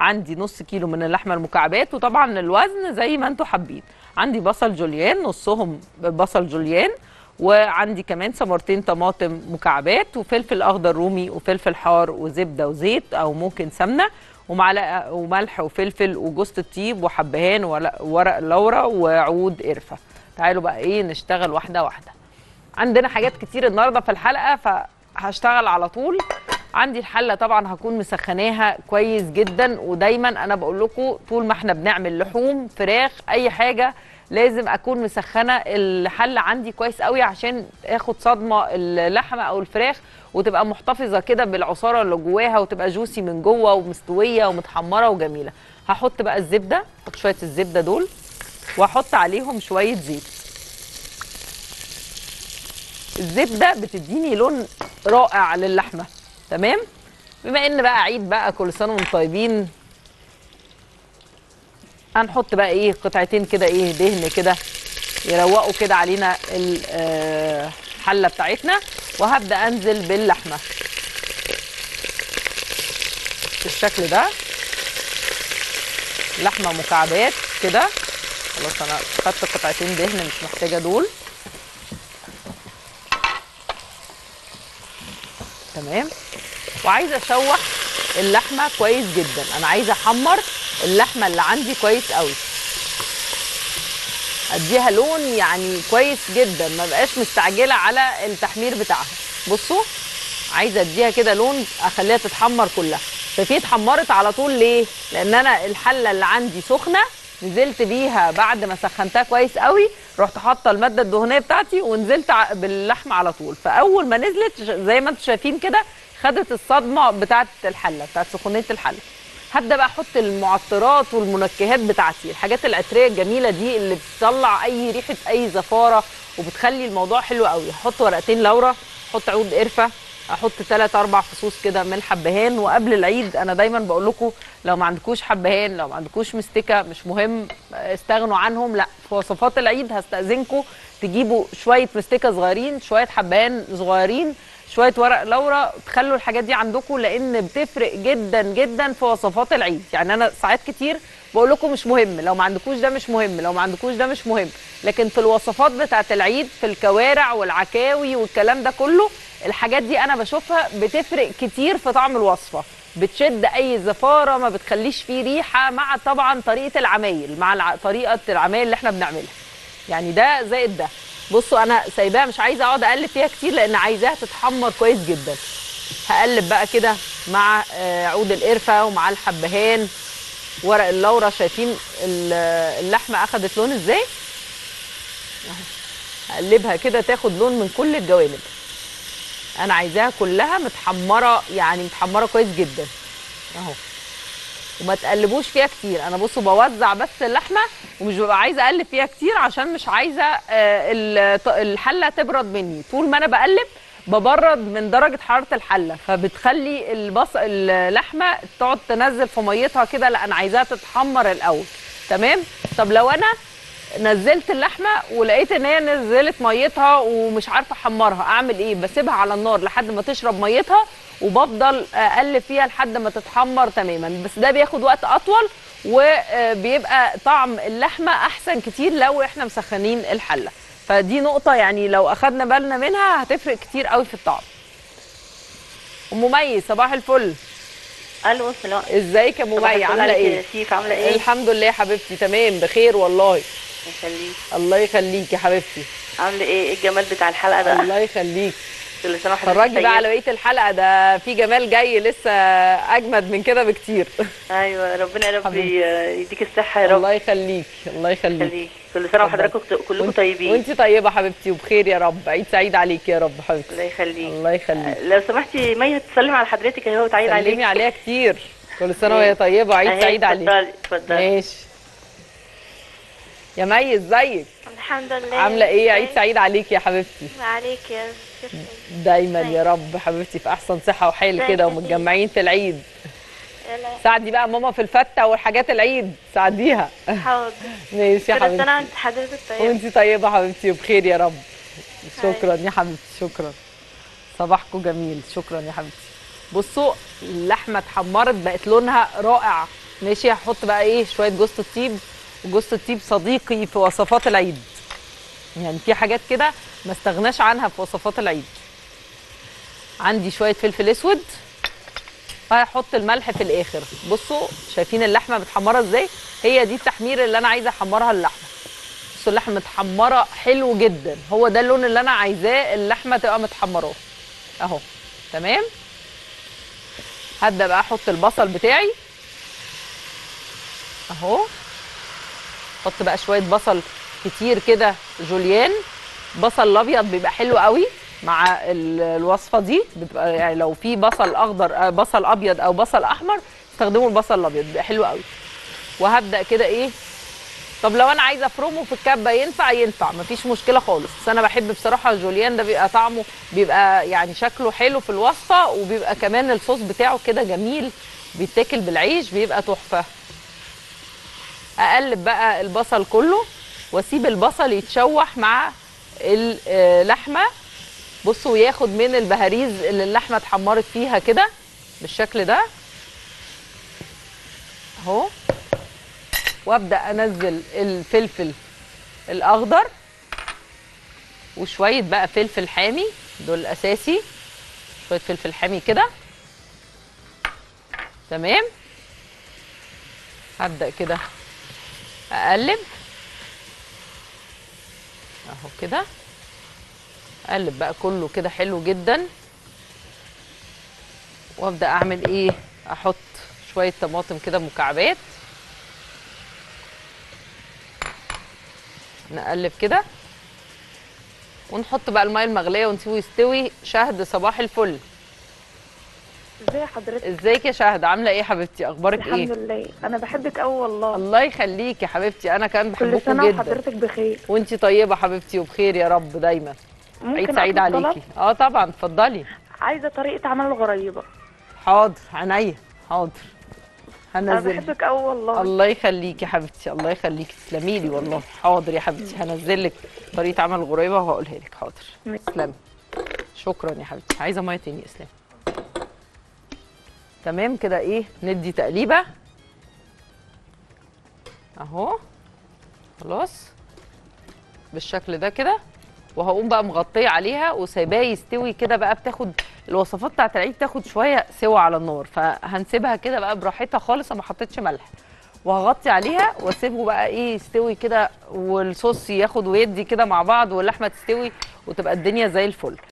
عندي نص كيلو من اللحمه المكعبات وطبعا الوزن زي ما انتم حابين عندي بصل جوليان نصهم بصل جوليان وعندي كمان ثمرتين طماطم مكعبات وفلفل اخضر رومي وفلفل حار وزبده وزيت او ممكن سمنه ومعلقه وملح وفلفل وجوز الطيب وحبهان وورق لورا وعود قرفه تعالوا بقى ايه نشتغل واحده واحده عندنا حاجات كتير النهارده في الحلقه فهشتغل على طول عندي الحله طبعا هكون مسخناها كويس جدا ودايما انا بقول لكم طول ما احنا بنعمل لحوم فراخ اي حاجه لازم اكون مسخنه الحله عندي كويس قوي عشان اخد صدمه اللحمه او الفراخ وتبقى محتفظه كده بالعصاره اللي جواها وتبقى جوسي من جوه ومستويه ومتحمره وجميله هحط بقى الزبده احط شويه الزبده دول واحط عليهم شويه زيت الزبده بتديني لون رائع للحمه تمام بما ان بقى عيد بقى كل سنه وانتم طيبين هنحط بقى ايه قطعتين كده ايه دهن كده يروقوا كده علينا الحله بتاعتنا وهبدا انزل باللحمه بالشكل ده لحمه مكعبات كده خلاص انا خدت قطعتين دهن مش محتاجه دول تمام وعايزه اشوح اللحمه كويس جدا انا عايزه احمر اللحمه اللي عندي كويس قوي اديها لون يعني كويس جدا ما بقاش مستعجله على التحمير بتاعها بصوا عايزه اديها كده لون اخليها تتحمر كلها شايفين اتحمرت على طول ليه لان انا الحله اللي عندي سخنه نزلت بيها بعد ما سخنتها كويس قوي رحت حاطه الماده الدهنيه بتاعتي ونزلت باللحمه على طول فاول ما نزلت زي ما انتم شايفين كده خدت الصدمه بتاعه الحله بتاعه سخونيه الحله هبدا بقى احط المعطرات والمنكهات بتاعتي الحاجات العطريه الجميله دي اللي بتطلع اي ريحه اي زفاره وبتخلي الموضوع حلو قوي احط ورقتين لورا احط عود قرفه احط 3 4 فصوص كده من الحبهان وقبل العيد انا دايما بقول لكم لو ما عندكوش حبهان لو ما عندكوش مستكه مش مهم استغنوا عنهم لا في وصفات العيد هستاذنكم تجيبوا شويه مستكه صغيرين شويه حبهان صغيرين شويه ورق لورا تخلوا الحاجات دي عندكم لان بتفرق جدا جدا في وصفات العيد يعني انا ساعات كتير بقول لكم مش مهم لو ما عندكوش ده مش مهم لو ما عندكوش ده مش مهم لكن في الوصفات بتاعه العيد في الكوارع والعكاوي والكلام ده كله الحاجات دي انا بشوفها بتفرق كتير في طعم الوصفه بتشد اي زفاره ما بتخليش فيه ريحه مع طبعا طريقه العمايل مع الع... طريقه العمايل اللي احنا بنعملها يعني ده زائد ده بصوا انا سايباها مش عايزه اقعد اقلب فيها كتير لان عايزاها تتحمر كويس جدا هقلب بقى كده مع عود القرفه ومع الحبهان ورق اللورا شايفين اللحمه اخدت لون ازاي هقلبها كده تاخد لون من كل الجوانب انا عايزاها كلها متحمره يعني متحمره كويس جدا اهو وما تقلبوش فيها كتير انا بصوا بوزع بس اللحمه ومش ببقى عايزه اقلب فيها كتير عشان مش عايزه الحله تبرد مني طول ما انا بقلب ببرد من درجه حراره الحله فبتخلي البص اللحمه تقعد تنزل في ميتها كده لا انا عايزاها تتحمر الاول تمام طب لو انا نزلت اللحمه ولقيت ان هي نزلت ميتها ومش عارفه احمرها اعمل ايه بسيبها على النار لحد ما تشرب ميتها وبفضل اقلب فيها لحد ما تتحمر تماما بس ده بياخد وقت اطول وبيبقى طعم اللحمه احسن كتير لو احنا مسخنين الحله فدي نقطه يعني لو اخدنا بالنا منها هتفرق كتير قوي في الطعم ام مي صباح الفل الو سلام ازيك يا ام مي عامله ايه شيف عامله ايه الحمد لله يا حبيبتي تمام بخير والله يخليك الله يخليك يا حبيبتي عامله ايه ايه الجمال بتاع الحلقه ده الله يخليك كل سنه وحضرتك اتفرجي بقى على بقيه الحلقه ده في جمال جاي لسه اجمد من كده بكتير ايوه ربنا يا رب حبيبتي. يديك الصحه يا رب الله يخليك الله يخليك يخليك كل سنه وحضراتكم كلكم وانت- طيبين وانت طيبه حبيبتي وبخير يا رب عيد سعيد عليك يا رب حبيبتي الله يخليك الله يخليك لو سمحتي مي هتسلم على حضرتك اهي وتعيد عليك سلمي عليها كتير كل سنه وهي طيبه وعيد أهي، سعيد عليك اتفضلي اتفضلي ماشي يا مي ازيك الحمد لله عامله ايه عيد سعيد عليك يا حبيبتي عليك يا شيخ دايما يا رب حبيبتي في احسن صحه وحال الله كده يخليك. ومتجمعين في العيد يلا ساعدي بقى ماما في الفته والحاجات العيد ساعديها حاضر ماشي يا كل سنة حبيبتي وانت حضرتك طيبة وانت طيبه حبيبتي وبخير يا رب شكرا يا حبيبتي شكرا صباحكم جميل شكرا يا حبيبتي بصوا اللحمه اتحمرت بقت لونها رائع ماشي هحط بقى ايه شويه جوز الطيب وجوز الطيب صديقي في وصفات العيد يعني في حاجات كده ما استغناش عنها في وصفات العيد عندي شويه فلفل اسود وهحط الملح في الاخر بصوا شايفين اللحمه متحمره ازاي هي دي التحمير اللي انا عايزه احمرها اللحمه بصوا اللحمه متحمره حلو جدا هو ده اللون اللي انا عايزاه اللحمه تبقى متحمراه اهو تمام هبدا بقى احط البصل بتاعي اهو احط بقى شويه بصل كتير كده جوليان بصل الابيض بيبقى حلو قوي مع ال- الوصفه دي بتبقى يعني لو في بصل اخضر آه، بصل ابيض او بصل احمر استخدموا البصل الابيض بيبقى حلو قوي وهبدا كده ايه طب لو انا عايزه افرمه في الكبه ينفع ينفع مفيش مشكله خالص بس انا بحب بصراحه الجوليان ده بيبقى طعمه بيبقى يعني شكله حلو في الوصفه وبيبقى كمان الصوص بتاعه كده جميل بيتاكل بالعيش بيبقى تحفه اقلب بقى البصل كله واسيب البصل يتشوح مع اللحمه بصوا ياخد من البهاريز اللي اللحمه اتحمرت فيها كده بالشكل ده اهو وابدا انزل الفلفل الاخضر وشويه بقى فلفل حامي دول الاساسي شويه فلفل حامي كده تمام هبدا كده اقلب اهو كده اقلب بقى كله كده حلو جدا وابدا اعمل ايه احط شويه طماطم كده مكعبات نقلب كده ونحط بقى الميه المغليه ونسيبه يستوي شهد صباح الفل ازي حضرتك ازيك يا شهد عامله ايه يا حبيبتي اخبارك الحمد ايه لله انا بحبك قوي والله الله يخليك يا حبيبتي انا كمان كل بحبكم سنه جدا وحضرتك بخير وانتي طيبه حبيبتي وبخير يا رب دايما ممكن عيد سعيد أطلب عليكي طلب؟ اه طبعا اتفضلي عايزه طريقه عمل الغريبه حاضر عينيا حاضر انا هنزل بحبك قوي والله الله يخليكي يا حبيبتي الله يخليكي تسلمي لي والله حاضر يا حبيبتي هنزل لك طريقه عمل غريبه وهقولها لك حاضر ماشي. تسلمي شكرا يا حبيبتي عايزه ميه تاني يا اسلام تمام كده ايه ندي تقليبه اهو خلاص بالشكل ده كده وهقوم بقى مغطيه عليها وسايباه يستوي كده بقى بتاخد الوصفات بتاعت العيد تاخد شويه سوا على النار فهنسيبها كده بقى براحتها خالص انا ما حطيتش ملح وهغطي عليها واسيبه بقى ايه يستوي كده والصوص ياخد ويدي كده مع بعض واللحمه تستوي وتبقى الدنيا زي الفل